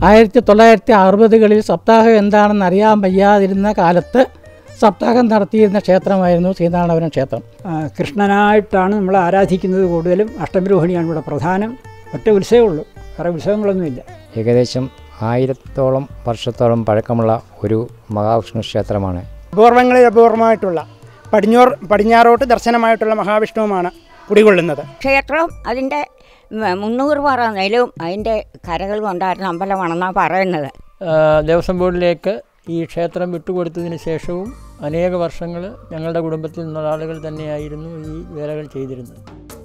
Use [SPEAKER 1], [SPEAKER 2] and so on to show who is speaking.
[SPEAKER 1] ആയിരത്തി തൊള്ളായിരത്തി അറുപതുകളിൽ സപ്താഹം എന്താണെന്ന് അറിയാൻ വയ്യാതിരുന്ന കാലത്ത് സപ്താഹം നടത്തിയിരുന്ന ക്ഷേത്രമായിരുന്നു ശ്രീനാരായണപുരം ക്ഷേത്രം
[SPEAKER 2] ആ, കൃഷ്ണനായിട്ടാണ് നമ്മൾ ആരാധിക്കുന്നത് കൂടുതലും അഷ്ടമിരോഹിണിയാണ് ഇവിടെ പ്രധാനം ഒറ്റ ഉത്സവമേ ഉള്ളൂ വേറെ ഉത്സവങ്ങളൊന്നുമില്ല
[SPEAKER 3] ഏകദേശം ആയിരത്തോളം വർഷത്തോളം പഴക്കമുള്ള ഒരു മഹാവിഷ്ണു ക്ഷേത്രമാണ്
[SPEAKER 4] അപൂർവങ്ങളിൽ അപൂർവമായിട്ടുള്ള പടിഞ്ഞോർ പടിഞ്ഞാറോട്ട് ദർശനമായിട്ടുള്ള മഹാവിഷ്ണുവുമാണ് കുടികൊള്ളുന്നത്
[SPEAKER 5] ക്ഷേത്രം അതിൻ്റെ മ- മുന്നൂറ് പറ നിലവും അതിൻ്റെ കരകൾ കൊണ്ടായിരുന്ന അമ്പലമാണെന്നാണ് പറയുന്നത്
[SPEAKER 6] ദേവസ്വം ബോർഡിലേക്ക് ഈ ക്ഷേത്രം വിട്ടുകൊടുത്തതിന് ശേഷവും അനേക വർഷങ്ങൾ ഞങ്ങളുടെ കുടുംബത്തിൽ നിന്നുള്ള ആളുകൾ തന്നെയായിരുന്നു ഈ വേലകൾ ചെയ്തിരുന്നത്